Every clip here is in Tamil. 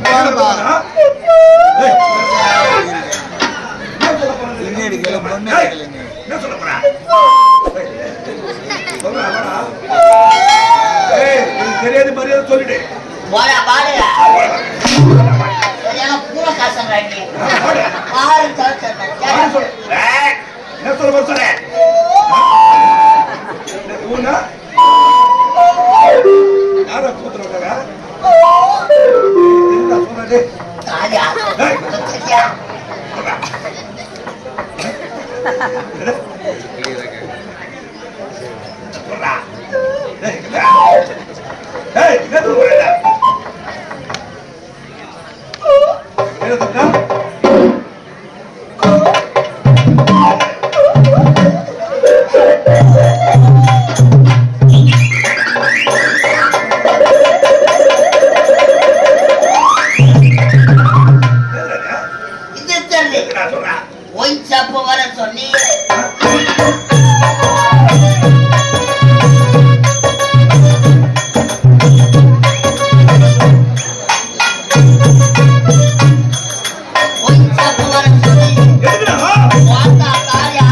போறா. ஏய், பின்னாடி கேளு, பொண்ணு ஏய், கேளுங்க. என்ன சொல்ல போற? ஏய், சொல்றா, வாடா. ஏய், இது தெரியாது மரியாதை சொல்லிடு போடா பாடுடா சரியான பூர காசங்க நீ பாரு வாடா சொல்லு. ஏய், என்ன சொல்ல போற சொல்லு. என்ன ஊனா? யாரா கூத்துற வந்தாங்க? என்னடா சொன்னது? தாலியா ஏய். சரியா சொல்றா. சொல்றா. ஏய், என்ன? ஏய், என்ன சொல்ல போற? என்ன சொல்றா? என்னடா? இது சொல்லு என்ன சொல்றா? ஒய் சாப்பு வர சொன்னி ஒய் சாப்பு வர சொன்னி எதுக்குடா? வாத்தா தாலியா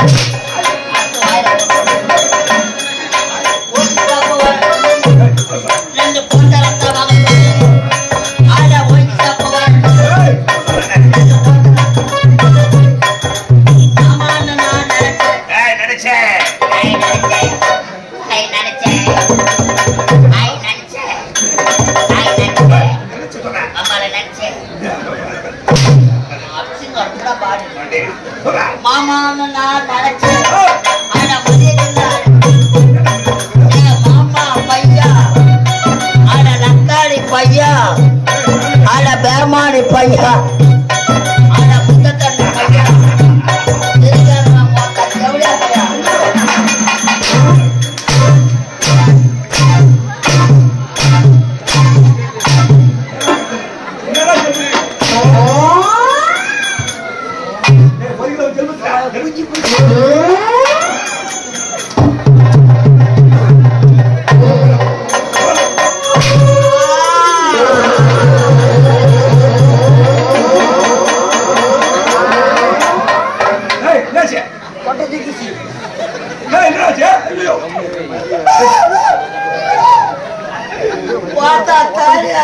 ஒய் சாப்பு வர சொன்னி ஏய், சொல்றா. ரெண்டு பொண்டை ரத்த வாங்க சொல்லி ஆட ஒய் சாப்பு வர ஏய், ஆமான்னு நான் நினைச்சேன் ஏய், நினைச்சேன். ஐ நினைச்சேன் ஐ நினைச்சேன் ஐ நினைச்சேன் ஐ நினைச்சேன் நினைச்சு சொல்றேன். அம்மால நினைச்சேன் அப்சிங்க அட்ரா பாடு வண்டி. சொல்றா. மாமான்னு நான் நினைச்சேன் ஏய், ஆனா மதியத்தில் மாமா பையா ஆட நக்காளி பையா ஆட பேர்மானி பையா ஆட புத்தத்தண்ணி பையா திருக்கரங்க மொத்த செவிலியா பையா என்னடா சொல்றீ? ஏய், ஒரு கிலோ ஜெல்புடா. ஏய், என்னாச்சு? ஏய், என்னாச்சு? ஐயோ. பார்த்தா தாலியா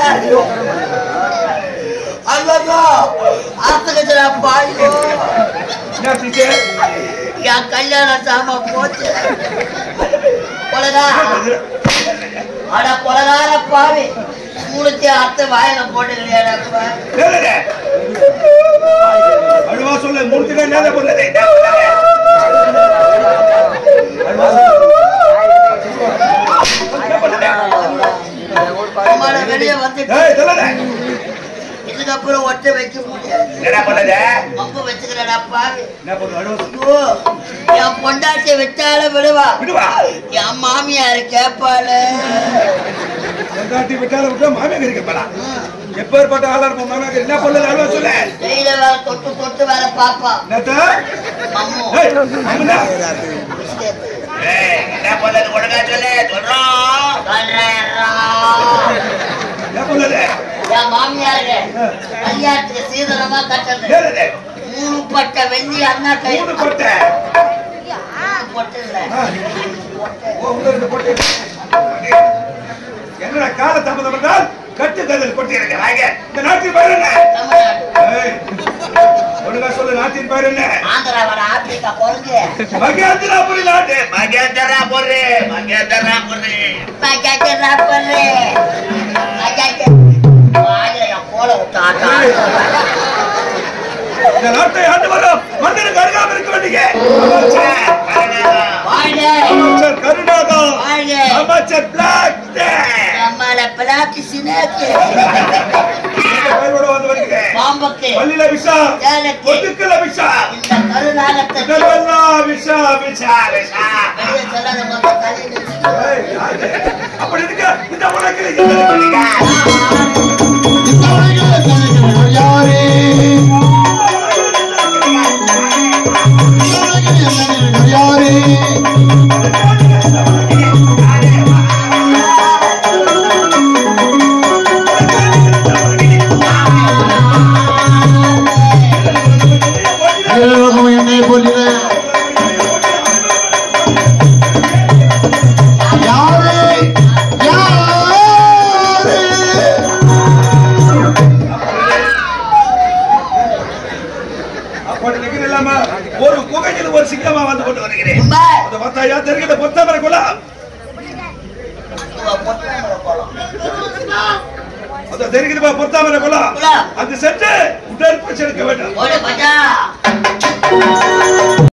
ஐயோ ஆத்துக்கத்துல பாயோ என்னாச்சு? என் கல்யாணம் சாம போச்சு கொலகா அட கொலகார பாவி மூணுத்தி அத்தை வாயில போட்டுக்கிறியாடா ஏய், அழுவா சொல்லு மூர்த்திகா என்ன பண்ணது அழுவா சொல்லு. என்ன பண்ணது? அம்மாட வெளியே வந்து ஏய், சொல்லல. இதுக்கப்புறம் ஒட்ட வைக்க முடியாது என்ன பண்ணது? மப்பு வச்சுக்கிறடா பாவி என்ன பண்ணு, அழுவா சொல்லு. ஐயோ என் பொண்டாட்டி வச்சாலும் விடுவா விடுவா. என் மாமியார் கேப்பாளு பொண்டாட்டி விட்டால விட்டா மாமியார் இருக்க போறா. எப்பேற்பட்ட ஆளா இருப்போம் மாமியார் என்ன பண்ணது அழுவா சொல்லு. கையில வேற தொட்டு தொட்டு வேற பாப்பா என்னத்த? அம்மு ஏய், அம்முடா. பிஸ்கெட். ஏய், என்ன பண்ணது ஒழுங்கா சொல்லு. சொல்றோம். சொல்றேன்டா. என்ன பண்ணது? என் மாமியாரு கல்யாணத்துக்கு சீதனமா கட்டது என்னது? மூணு பட்ட வெள்ளி அண்ணா கை மூணு கொட்டை. பொட்டு இல்ல ஆ. ஓ, உள்ள இருந்து கொட்டை. என்னடா கால தாமதம் என்றால் கட்டு கதல் கொட்டி இருக்க வாங்க இந்த நாட்டின் பேர் என்ன தமிழ்நாடு ஏய், ஒழுங்கா சொல்லு நாட்டின் பேர் என்ன ஆந்திரா வர ஆப்பிரிக்கா பொறுங்கு மகேந்திராபுரி நாட்டு மகேந்திராபுரி மகேந்திராபுரி பஜாஜரா பொறு பஜாஜ வாயில என் கோல விட்டு ஆட்டா இந்த நாட்டை ஆண்டு வரும் மன்னனுக்கு அருகாமல் இருக்க வேண்டிய அமைச்சர் கருணாகா. வாழ அமைச்சர் கருணாகா வாழ அமைச்சர் பிளாக் நம்மள பிளாக்கு சினாக்கு பேரோட வந்து வருகிறேன் பாம்புக்கு பள்ளியில விஷா சேலைக்கு ஒட்டுக்கல விஷா இந்த கருநாகத்தை இதெல்லாம் விஷா விஷா விஷா வெளியே சொல்லாத மொத்த தலையில் வச்சுக்கோ. ஏய், யாரு? அப்படி இருக்க இந்த உலகில் என்ன பண்ணீங்க யாரே யாரே யாரு? போட்டு நிக்கிற இல்லாம ஒரு குகையில் ஒரு சிங்கமா வந்து கொண்டு வருகிறேன் உண்மை. அந்த பத்தாயா தெரிகிற பொத்தாமரை குலம் இதுவா பொத்தாமரை குளம். அந்த தெரிகிறப்பா பொத்தாமரை குலம் குலம். அங்கு சென்று உடற்பயிற்சி எடுக்க வேண்டும் ஓடு மச்சான்